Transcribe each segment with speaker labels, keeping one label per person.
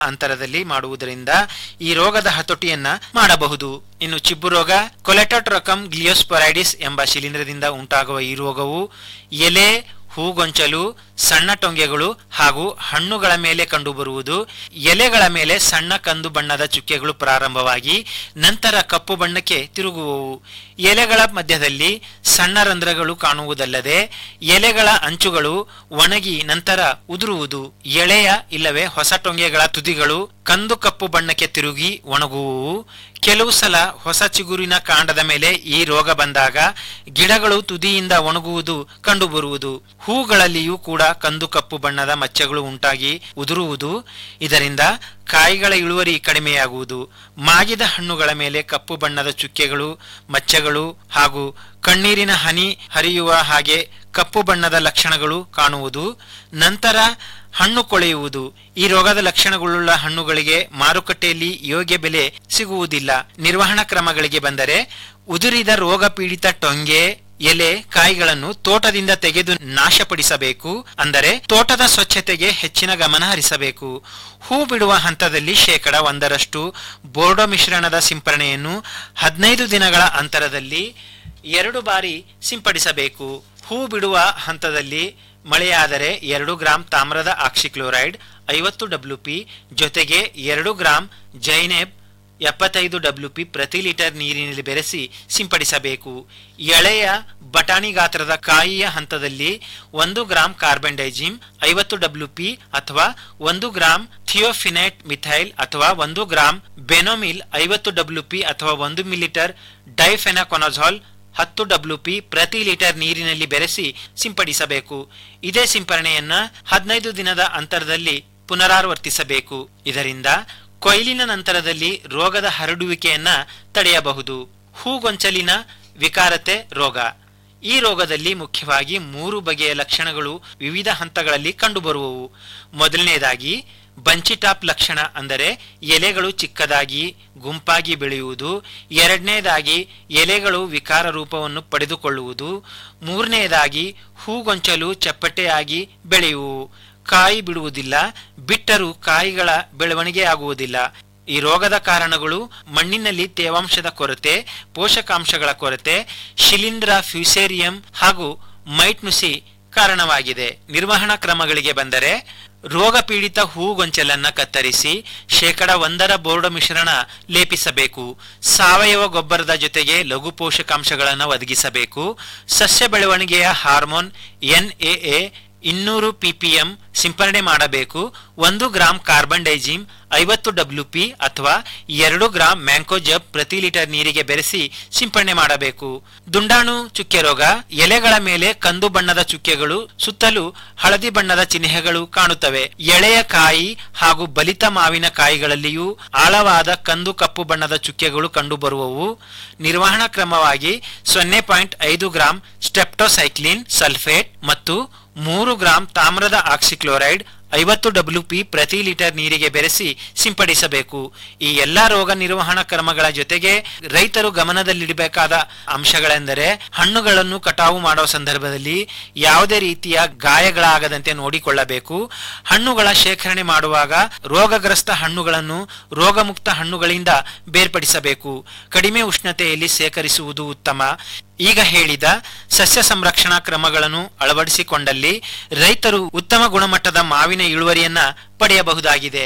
Speaker 1: ಅಂತರದಲ್ಲಿ ಮಾಡುವುದರಿಂದ ಈ ರೋಗದ ಹತೋಟಿಯನ್ನ ಮಾಡಬಹುದು ಇನ್ನು ಚಿಬ್ಬು ರೋಗ ಕೊಲೆಟೋಟ್ರಕಮ್ ಗ್ಲಿಯೋಸ್ಪೊರೈಡಿಸ್ ಎಂಬ ಶಿಲೀಂಧ್ರದಿಂದ ಉಂಟಾಗುವ ಈ ರೋಗವು ಎಲೆ ಹೂಗೊಂಚಲು ಸಣ್ಣ ಟೊಂಗೆಗಳು ಹಾಗೂ ಹಣ್ಣುಗಳ ಮೇಲೆ ಕಂಡುಬರುವುದು ಎಲೆಗಳ ಮೇಲೆ ಸಣ್ಣ ಕಂದು ಬಣ್ಣದ ಚುಕ್ಕೆಗಳು ಪ್ರಾರಂಭವಾಗಿ ನಂತರ ಕಪ್ಪು ಬಣ್ಣಕ್ಕೆ ತಿರುಗುವವು ಎಲೆಗಳ ಮಧ್ಯದಲ್ಲಿ ಸಣ್ಣ ರಂಧ್ರಗಳು ಕಾಣುವುದಲ್ಲದೆ ಎಲೆಗಳ ಅಂಚುಗಳು ಒಣಗಿ ನಂತರ ಉದುರುವುದು ಎಳೆಯ ಇಲ್ಲವೇ ಹೊಸ ಟೊಂಗೆಗಳ ತುದಿಗಳು ಕಂದು ಕಪ್ಪು ಬಣ್ಣಕ್ಕೆ ತಿರುಗಿ ಒಣಗುವುವು ಕೆಲವು ಸಲ ಹೊಸ ಚಿಗುರಿನ ಕಾಂಡದ ಮೇಲೆ ಈ ರೋಗ ಬಂದಾಗ ಗಿಡಗಳು ತುದಿಯಿಂದ ಒಣಗುವುದು ಕಂಡುಬರುವುದು ಹೂಗಳಲ್ಲಿಯೂ ಕೂಡ ಕಂದು ಕಪ್ಪು ಬಣ್ಣದ ಮಚ್ಚೆಗಳು ಉಂಟಾಗಿ ಉದುರುವುದು ಇದರಿಂದ ಕಾಯಿಗಳ ಇಳುವರಿ ಕಡಿಮೆಯಾಗುವುದು ಮಾಗಿದ ಹಣ್ಣುಗಳ ಮೇಲೆ ಕಪ್ಪು ಬಣ್ಣದ ಚುಕ್ಕೆಗಳು ಮಚ್ಚೆಗಳು ಹಾಗೂ ಕಣ್ಣೀರಿನ ಹನಿ ಹರಿಯುವ ಹಾಗೆ ಕಪ್ಪು ಬಣ್ಣದ ಲಕ್ಷಣಗಳು ಕಾಣುವುದು ನಂತರ ಹಣ್ಣು ಕೊಳೆಯುವುದು ಈ ರೋಗದ ಲಕ್ಷಣಗಳುಳ್ಳ ಹಣ್ಣುಗಳಿಗೆ ಮಾರುಕಟ್ಟೆಯಲ್ಲಿ ಯೋಗ್ಯ ಬೆಲೆ ಸಿಗುವುದಿಲ್ಲ ನಿರ್ವಹಣಾ ಕ್ರಮಗಳಿಗೆ ಬಂದರೆ ಉದುರಿದ ರೋಗ ಪೀಡಿತ ಟೊಂಗೆ ಎಲೆ ಕಾಯಿಗಳನ್ನು ತೋಟದಿಂದ ತೆಗೆದು ನಾಶಪಡಿಸಬೇಕು ಅಂದರೆ ತೋಟದ ಸ್ವಚ್ಛತೆಗೆ ಹೆಚ್ಚಿನ ಗಮನ ಹರಿಸಬೇಕು ಹೂ ಬಿಡುವ ಹಂತದಲ್ಲಿ ಶೇಕಡ ಒಂದರಷ್ಟು ಬೋರ್ಡೋ ಮಿಶ್ರಣದ ಸಿಂಪರಣೆಯನ್ನು ಹದಿನೈದು ದಿನಗಳ ಅಂತರದಲ್ಲಿ ಎರಡು ಬಾರಿ ಸಿಂಪಡಿಸಬೇಕು ಹೂ ಬಿಡುವ ಹಂತದಲ್ಲಿ ಮಳೆಯಾದರೆ ಎರಡು ಗ್ರಾಂ ತಾಮ್ರದ ಆಕ್ಸಿಕ್ಲೋರೈಡ್ ಐವತ್ತು ಡಬ್ಲ್ಯೂ ಪಿ ಜೊತೆಗೆ ಎರಡು ಗ್ರಾಂ ಜೈನೆಬ್ ಎಪ್ಪತ್ತೈದು ಡಬ್ಲ್ಯೂ ಪಿ ಪ್ರತಿ ಲೀಟರ್ ನೀರಿನಲ್ಲಿ ಬೆರೆಸಿ ಸಿಂಪಡಿಸಬೇಕು ಎಳೆಯ ಬಟಾಣಿ ಗಾತ್ರದ ಕಾಯಿಯ ಹಂತದಲ್ಲಿ ಒಂದು ಗ್ರಾಂ ಕಾರ್ಬನ್ ಡೈಜಿಮ್ ಐವತ್ತು ಡಬ್ಲ್ಯೂ ಪಿ ಅಥವಾ ಒಂದು ಗ್ರಾಂ ಥಿಯೋಫಿನೈಟ್ ಮಿಥೈಲ್ ಅಥವಾ ಒಂದು ಗ್ರಾಂ ಬೆನೋಮಿಲ್ ಐವತ್ತು ಡಬ್ಲ್ಯೂ ಪಿ ಅಥವಾ ಒಂದು ಮಿಲಿಟರ್ ಡೈಫೆನಾಕೊನಜಾಲ್ ಹತ್ತು ಡಬ್ಲ್ಯೂ ಪಿ ಪ್ರತಿ ಲೀಟರ್ ನೀರಿನಲ್ಲಿ ಬೆರೆಸಿ ಸಿಂಪಡಿಸಬೇಕು ಇದೇ ಸಿಂಪರಣೆಯನ್ನ ಹದಿನೈದು ದಿನದ ಅಂತರದಲ್ಲಿ ಪುನರಾವರ್ತಿಸಬೇಕು ಇದರಿಂದ ಕೊಯ್ಲಿನ ನಂತರದಲ್ಲಿ ರೋಗದ ಹರಡುವಿಕೆಯನ್ನ ತಡೆಯಬಹುದು ಹೂಗೊಂಚಲಿನ ವಿಕಾರತೆ ರೋಗ ಈ ರೋಗದಲ್ಲಿ ಮುಖ್ಯವಾಗಿ ಮೂರು ಬಗೆಯ ಲಕ್ಷಣಗಳು ವಿವಿಧ ಹಂತಗಳಲ್ಲಿ ಕಂಡುಬರುವವು ಮೊದಲನೇದಾಗಿ ಬಂಚಿಟಾಪ್ ಲಕ್ಷಣ ಅಂದರೆ ಎಲೆಗಳು ಚಿಕ್ಕದಾಗಿ ಗುಂಪಾಗಿ ಬೆಳೆಯುವುದು ಎರಡನೇದಾಗಿ ಎಲೆಗಳು ವಿಕಾರ ರೂಪವನ್ನು ಪಡೆದುಕೊಳ್ಳುವುದು ಮೂರನೆಯದಾಗಿ ಹೂಗೊಂಚಲು ಚಪ್ಪಟೆಯಾಗಿ ಬೆಳೆಯುವು ಕಾಯಿ ಬಿಡುವುದಿಲ್ಲ ಬಿಟ್ಟರೂ ಕಾಯಿಗಳ ಬೆಳವಣಿಗೆ ಆಗುವುದಿಲ್ಲ ಈ ರೋಗದ ಕಾರಣಗಳು ಮಣ್ಣಿನಲ್ಲಿ ತೇವಾಂಶದ ಕೊರತೆ ಪೋಷಕಾಂಶಗಳ ಕೊರತೆ ಶಿಲೀಂಧ್ರ ಫ್ಯೂಸೇರಿಯಂ ಹಾಗೂ ಮೈಟ್ ನುಸಿ ಕಾರಣವಾಗಿದೆ ನಿರ್ವಹಣಾ ಕ್ರಮಗಳಿಗೆ ಬಂದರೆ ರೋಗ ಪೀಡಿತ ಹೂಗೊಂಚಲನ್ನ ಕತ್ತರಿಸಿ ಶೇಕಡ ಒಂದರ ಬೋರ್ಡ ಮಿಶ್ರಣ ಲೇಪಿಸಬೇಕು ಸಾವಯವ ಗೊಬ್ಬರದ ಜೊತೆಗೆ ಲಘು ಪೋಷಕಾಂಶಗಳನ್ನು ಒದಗಿಸಬೇಕು ಸಸ್ಯ ಬೆಳವಣಿಗೆಯ ಹಾರ್ಮೋನ್ ಎನ್ಎಎ ಇನ್ನೂರು ಪಿಪಿಎಂ ಸಿಂಪರಣೆ ಮಾಡಬೇಕು ಒಂದು ಗ್ರಾಂ ಕಾರ್ಬನ್ ಡೈಜಿಮ್ ಐವತ್ತು ಡಬ್ಲ್ಯೂ ಪಿ ಅಥವಾ ಎರಡು ಗ್ರಾಂ ಮ್ಯಾಂಕೋಜಬ್ ಪ್ರತಿ ಲೀಟರ್ ನೀರಿಗೆ ಬೆರೆಸಿ ಸಿಂಪರಣೆ ಮಾಡಬೇಕು ದುಂಡಾಣು ಚುಕ್ಕೆ ರೋಗ ಎಲೆಗಳ ಮೇಲೆ ಕಂದು ಬಣ್ಣದ ಚುಕ್ಕೆಗಳು ಸುತ್ತಲೂ ಹಳದಿ ಬಣ್ಣದ ಚಿಹ್ನೆಗಳು ಕಾಣುತ್ತವೆ ಎಳೆಯ ಕಾಯಿ ಹಾಗೂ ಬಲಿತ ಮಾವಿನ ಕಾಯಿಗಳಲ್ಲಿಯೂ ಆಳವಾದ ಕಂದು ಕಪ್ಪು ಬಣ್ಣದ ಚುಕ್ಕೆಗಳು ಕಂಡುಬರುವವು ನಿರ್ವಹಣಾ ಕ್ರಮವಾಗಿ ಸೊನ್ನೆ ಪಾಯಿಂಟ್ ಐದು ಗ್ರಾಂ ಸ್ಟೆಪ್ಟೋಸೈಕ್ಲಿನ್ ಸಲ್ಫೇಟ್ ಮತ್ತು ಮೂರು ಗ್ರಾಂ ತಾಮ್ರದ ಆಕ್ಸಿಕ್ಲೋರೈಡ್ ಐವತ್ತು ಡಬ್ಲ್ಯೂ ಪಿ ಪ್ರತಿ ಲೀಟರ್ ನೀರಿಗೆ ಬೆರೆಸಿ ಸಿಂಪಡಿಸಬೇಕು ಈ ಎಲ್ಲಾ ರೋಗ ನಿರ್ವಹಣಾ ಕ್ರಮಗಳ ಜೊತೆಗೆ ರೈತರು ಗಮನದಲ್ಲಿಡಬೇಕಾದ ಅಂಶಗಳೆಂದರೆ ಹಣ್ಣುಗಳನ್ನು ಕಟಾವು ಮಾಡುವ ಸಂದರ್ಭದಲ್ಲಿ ಯಾವುದೇ ರೀತಿಯ ಗಾಯಗಳಾಗದಂತೆ ನೋಡಿಕೊಳ್ಳಬೇಕು ಹಣ್ಣುಗಳ ಶೇಖರಣೆ ಮಾಡುವಾಗ ರೋಗಗ್ರಸ್ತ ಹಣ್ಣುಗಳನ್ನು ರೋಗಮುಕ್ತ ಹಣ್ಣುಗಳಿಂದ ಬೇರ್ಪಡಿಸಬೇಕು ಕಡಿಮೆ ಉಷ್ಣತೆಯಲ್ಲಿ ಶೇಖರಿಸುವುದು ಉತ್ತಮ ಈಗ ಹೇಳಿದ ಸಸ್ಯ ಸಂರಕ್ಷಣಾ ಕ್ರಮಗಳನ್ನು ಅಳವಡಿಸಿಕೊಂಡಲ್ಲಿ ರೈತರು ಉತ್ತಮ ಗುಣಮಟ್ಟದ ಮಾವಿನ ಇಳುವರಿಯನ್ನ ಪಡೆಯಬಹುದಾಗಿದೆ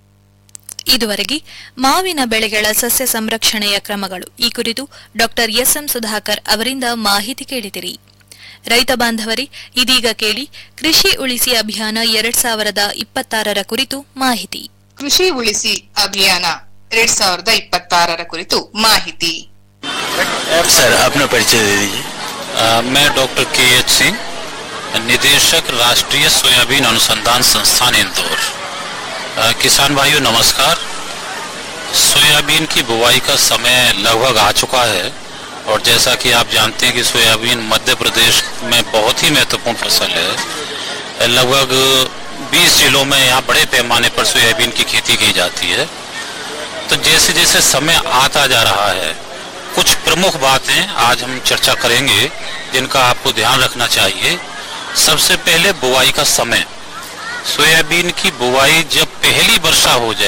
Speaker 2: ಇದುವರೆಗೆ ಮಾವಿನ ಬೆಳೆಗಳ ಸಸ್ಯ ಸಂರಕ್ಷಣೆಯ ಕ್ರಮಗಳು ಈ ಕುರಿತು ಡಾಕ್ಟರ್ ಎಸ್ಎಂ ಸುಧಾಕರ್ ಅವರಿಂದ ಮಾಹಿತಿ ಕೇಳಿದಿರಿ ರೈತ ಬಾಂಧವರೇ ಇದೀಗ ಕೇಳಿ ಕೃಷಿ ಉಳಿಸಿ ಅಭಿಯಾನ ಎರಡ್ ಸಾವಿರದ ಇಪ್ಪತ್ತಾರರ ಕುರಿತು ಮಾಹಿತಿ
Speaker 3: ಕೃಷಿ ಉಳಿಸಿ ಅಭಿಯಾನ ಎರಡ್ ಸಾವಿರದ ಇಪ್ಪತ್ತಾರರ ಕುರಿತು ಮಾಹಿತಿ
Speaker 4: सर अपना परिचय दे दीजिए
Speaker 5: अ, मैं डॉक्टर के एच सिंह निदेशक राष्ट्रीय सोयाबीन अनुसंधान संस्थान इंदौर अ, किसान भाइयों नमस्कार सोयाबीन की बुवाई का समय लगभग आ चुका है और जैसा कि आप जानते हैं कि सोयाबीन मध्य प्रदेश में बहुत ही महत्वपूर्ण फसल है लगभग 20 जिलों में यहाँ बड़े पैमाने पर सोयाबीन की खेती की जाती है तो जैसे जैसे समय आता जा रहा है कुछ प्रमुख बातें आज हम चर्चा करेंगे जिनका आपको ध्यान रखना चाहिए सबसे पहले बुआई का समय सोयाबीन की बुवाई जब पहली वर्षा हो जाए